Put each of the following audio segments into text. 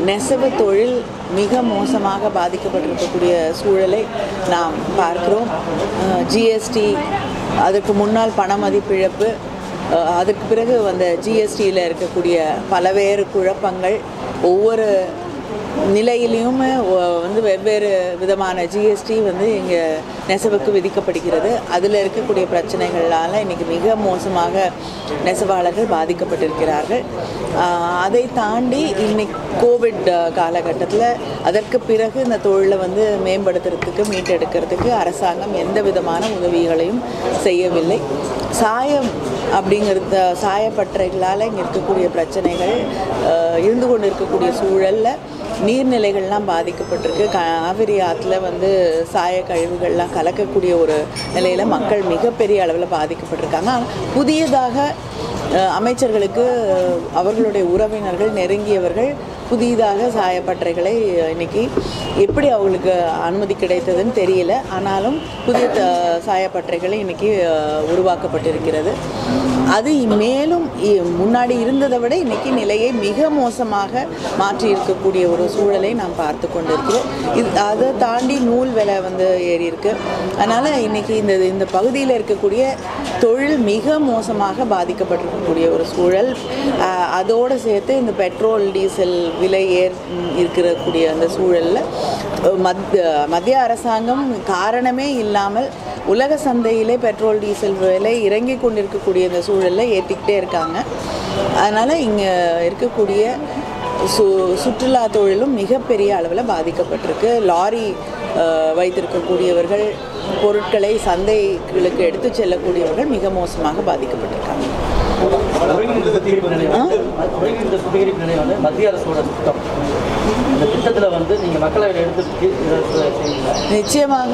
நெசவு தொழில் மிக மோசமாக பாதிக்கப்பட்டிருக்கக்கூடிய சூழலை நாம் பார்க்கிறோம் ஜிஎஸ்டி அதற்கு முன்னால் பண மதிப்பிழப்பு அஹ், அதற்கு பிறகு வந்த ஜிஎஸ்டியில் இருக்கக்கூடிய பலவேறு குழப்பங்கள் ஒவ்வொரு நிலையிலையும் ஒ- வந்து வெவ்வேறு விதமான ஜிஎஸ்டி வந்து இங்கே நெசவுக்கு விதிக்கப்படுகிறது அதில் இருக்கக்கூடிய பிரச்சனைகளால் இன்றைக்கி மிக மோசமாக நெசவாளர்கள் பாதிக்கப்பட்டிருக்கிறார்கள் ஆஹ் அதை தாண்டி இன்னைக்கு கோவிட் காலகட்டத்தில் அதற்கு பிறகு இந்த தொழிலை வந்து மேம்படுத்துறதுக்கு மீட்டெடுக்கிறதுக்கு அரசாங்கம் எந்த விதமான உதவிகளையும் செய்யவில்லை சாயம் அப்படிங்கிறத சாயப்பட்டறைகளால் இங்கே இருக்கக்கூடிய பிரச்சனைகள் ஆஹ் இருந்து கொண்டு இருக்கக்கூடிய சூழலில் நீர்நிலைகள்லாம் பாதிக்கப்பட்டிருக்கு காவிரி ஆற்றுல வந்து சாய கழிவுகள்லாம் கலக்கக்கூடிய ஒரு நிலையில் மக்கள் மிகப்பெரிய அளவில் பாதிக்கப்பட்டிருக்காங்க ஆனால் புதியதாக அஹ், அமைச்சர்களுக்கு அஹ், அவர்களுடைய உறவினர்கள் நெருங்கியவர்கள் புதிதாக சாயப்பட்டறைகளை அஹ், இன்னைக்கு எப்படி அவங்களுக்கு அனுமதி கிடைத்ததுன்னு தெரியல ஆனாலும் புதிய த- சாயப்பட்டறைகளை இன்னைக்கு அஹ், உருவாக்கப்பட்டிருக்கிறது அது மேலும் இ- முன்னாடி இருந்ததை விட இன்னைக்கு நிலையை மிக மோசமாக மாற்றி இருக்கக்கூடிய ஒரு சூழலை நாம் பார்த்து கொண்டிருக்கிறோம் இது அதை தாண்டி நூல் விலை வந்து ஏறி இருக்கு அதனால் இன்னைக்கு இந்த இந்த பகுதியில் இருக்கக்கூடிய தொழில் மிக மோசமாக பாதிக்கப்பட்டிருக்கக்கூடிய ஒரு சூழல் அஹ், அதோடு சேர்த்து இந்த பெட்ரோல் டீசல் விலை ஏர் ம், இருக்கக்கூடிய அந்த சூழலில் மத் மத்திய அரசாங்கம் காரணமே இல்லாமல் உலக சந்தையிலே பெட்ரோல் டீசல் விலை இறங்கி கொண்டிருக்கக்கூடிய இந்த சூழலில் ஏற்றிக்கிட்டே இருக்காங்க அதனால் இங்கே இருக்கக்கூடிய சு சுற்றுலா தொழிலும் மிகப்பெரிய அளவில் பாதிக்கப்பட்டிருக்கு லாரி அஹ், வைத்திருக்கக்கூடியவர்கள் பொருட்களை சந்தைகளுக்கு எடுத்து செல்லக்கூடியவர்கள் மிக மோசமாக பாதிக்கப்பட்டிருக்காங்க ஒருங்கிணைந்த சுத்திகரிப்பு நிலையம் வந்து ஒருங்கிணைந்த சுத்திகரிப்பு நிலையம் வந்து மத்திய அரசோட திட்டம் இந்த திட்டத்தில் வந்து நீங்கள் மக்களவையில் எடுத்து இதை செய்யுங்க நிச்சயமாக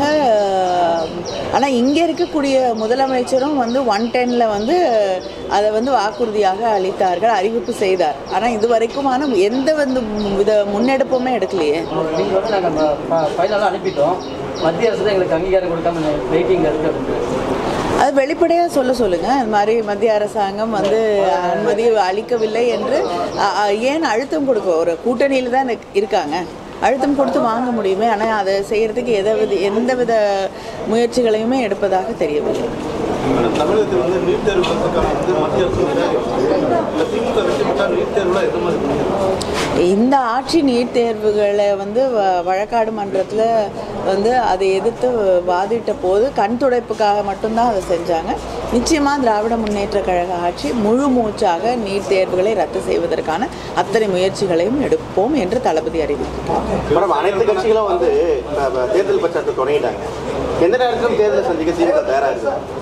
ஆனால் இங்கே இருக்கக்கூடிய முதலமைச்சரும் வந்து ஒன் டென்னில் வந்து அதை வந்து வாக்குறுதியாக அளித்தார்கள் அறிவிப்பு செய்தார் ஆனால் இது வரைக்குமான எந்த வந்து வித முன்னெடுப்புமே எடுக்கலையே நீங்கள் வந்து நாங்கள் ஃபைனலாக அனுப்பிட்டோம் மத்திய அரசு தான் எங்களுக்கு அங்கீகாரம் கொடுக்காம வெயிட்டிங் இருக்கு அப்படின்னு அது வெளிப்படையாக சொல்ல சொல்லுங்கள் இந்த மாதிரி மத்திய அரசாங்கம் வந்து அனுமதி அளிக்கவில்லை என்று அ, அ, ஏன் அழுத்தம் கொடுக்க ஒரு கூட்டணியில் தான் இருக்- இருக்காங்க அழுத்தம் கொடுத்து வாங்க முடியுமே ஆனால் அதை செய்கிறதுக்கு எத வித எந்த வித முயற்சிகளையுமே எடுப்பதாக தெரியவில்லை மேடம், தமிழகத்தில் வந்து நீட் தேர்வு பத்திரக்கான வந்து மத்திய அரசு நிராகரிச்சிருக்கு. இந்த திமுக வெற்றி பெற்றால் நீட் தேர்வுல எது மாதிரி பண்ணிருக்காங்க? இந்த ஆட்சி நீட் தேர்வுகளை வந்து வ- வழக்காடு மன்றத்தில் வந்து அதை எதிர்த்து வாதிட்ட போது கண் துடைப்புக்காக மட்டும்தான் அதை செஞ்சாங்க நிச்சயமாக திராவிட முன்னேற்ற கழக ஆட்சி முழு மூச்சாக நீட் தேர்வுகளை ரத்து செய்வதற்கான அத்தனை முயற்சிகளையும் எடுப்போம் என்று தளபதி அறிவித்திருக்கிறார் மேடம் அனைத்து கட்சிகளும் வந்து இப்ப- இப்ப தேர்தல் பிரச்சாரத்தை தொடங்கிட்டாங்க எந்த நேரத்திலும் தேர்தலை சந்திக்க திமுக தயாரா இருக்கு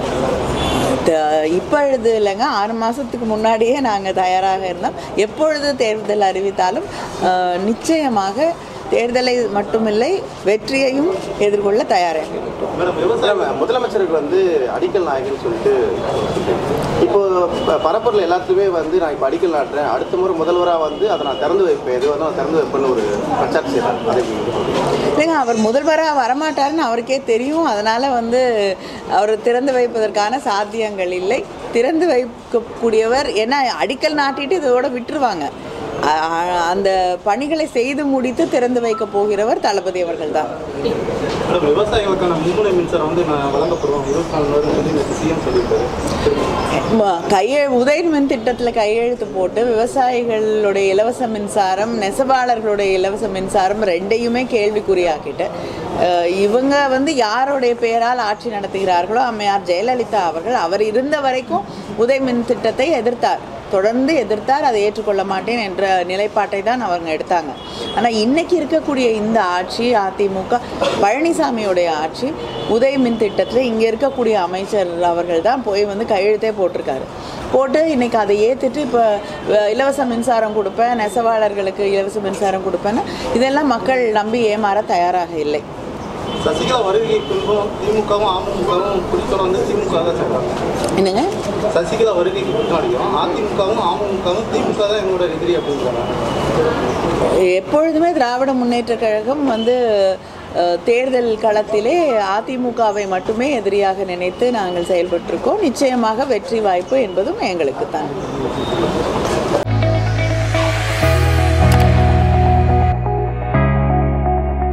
த- இப்பொழுது இல்லைங்க ஆறு மாதத்துக்கு முன்னாடியே நாங்கள் தயாராக இருந்தோம் எப்பொழுது தேர்தல் அறிவித்தாலும் அஹ், நிச்சயமாக தேர்தலை மட்டுமில்லை வெற்றியையும் எதிர்கொள்ள தயாராக இருக்கிறோம். மேடம் விவசாயம் மேடம், முதலமைச்சருக்கு வந்து அடிக்கல் நாயகன் சொல்லிட்டு இப்போ ப- பரப்புரில் எல்லாத்துக்குமே வந்து நான் இப்போ அடிக்கல் நாட்டுறேன் அடுத்த முறை முதல்வராக வந்து அதை நான் திறந்து வைப்பேன் எது வந்து நான் திறந்து வைப்பேன்னு ஒரு பிரச்சாரம் செய்யறாங்க அதை எப்படி நீங்க சொல்றீங்க? இல்லைங்க அவர் முதல்வராக வரமாட்டாருன்னு அவருக்கே தெரியும் அதனால் வந்து அவர் திறந்து வைப்பதற்கான சாத்தியங்கள் இல்லை திறந்து வைக்கக்கூடியவர் ஏன்னா அடிக்கல் நாட்டிட்டு இதோட விட்டுருவாங்க அ- அ- அந்த பணிகளை செய்து முடித்து திறந்து வைக்க போகிறவர் தளபதி அவர்கள் தான் மேடம் விவசாயிகளுக்கான மும்முனை மின்சாரம் வந்து நான் வழங்கப்படுவோம் இருபத்தி நாலு வருடம் சொல்லி நேற்று சிஎம் சொல்லியிருக்காரு கையெழு உதய மின் திட்டத்தில் கையெழுத்து போட்டு விவசாயிகளுடைய இலவச மின்சாரம் நெசவாளர்களுடைய இலவச மின்சாரம் ரெண்டையுமே கேள்விக்குறியாக்கிட்டு அஹ், இவங்க வந்து யாருடைய பெயரால் ஆட்சி நடத்துகிறார்களோ அம்மையார் ஜெயலலிதா அவர்கள் அவர் இருந்த வரைக்கும் உதய மின் திட்டத்தை எதிர்த்தார் தொடர்ந்து எதிர்த்தார் அதை ஏற்றுக்கொள்ள மாட்டேன் என்ற நிலைப்பாட்டை தான் அவங்க எடுத்தாங்க ஆனால் இன்னைக்கு இருக்கக்கூடிய இந்த ஆட்சி அதிமுக பழனிசாமியுடைய ஆட்சி உதய மின் திட்டத்தில் இங்கே இருக்கக்கூடிய அமைச்சர் அவர்கள் தான் போய் வந்து கையெழுத்தே போட்டிருக்காரு போட்டு இன்னைக்கு அதை ஏற்றுட்டு இப்போ இலவச மின்சாரம் கொடுப்பேன் நெசவாளர்களுக்கு இலவச மின்சாரம் கொடுப்பேன்னு இதெல்லாம் மக்கள் நம்பி ஏமாற தயாராக இல்லை சசிகலா வருகை பின்பும் திமுகவும் அமமுகவும் குறித்தோட வந்து திமுக தான் சொல்றாங்க என்னங்க சசிகலா வருகைக்கு பின்னாடியும் அதிமுகவும் அமமுகவும் திமுக தான் எங்களோட எதிரி அப்படிங்கிறாங்க எப்பொழுதுமே திராவிட முன்னேற்ற கழகம் வந்து அஹ், தேர்தல் களத்திலே அதிமுகவை மட்டுமே எதிரியாக நினைத்து நாங்கள் செயல்பட்டிருக்கோம் நிச்சயமாக வெற்றி வாய்ப்பு என்பதும் எங்களுக்கு தான்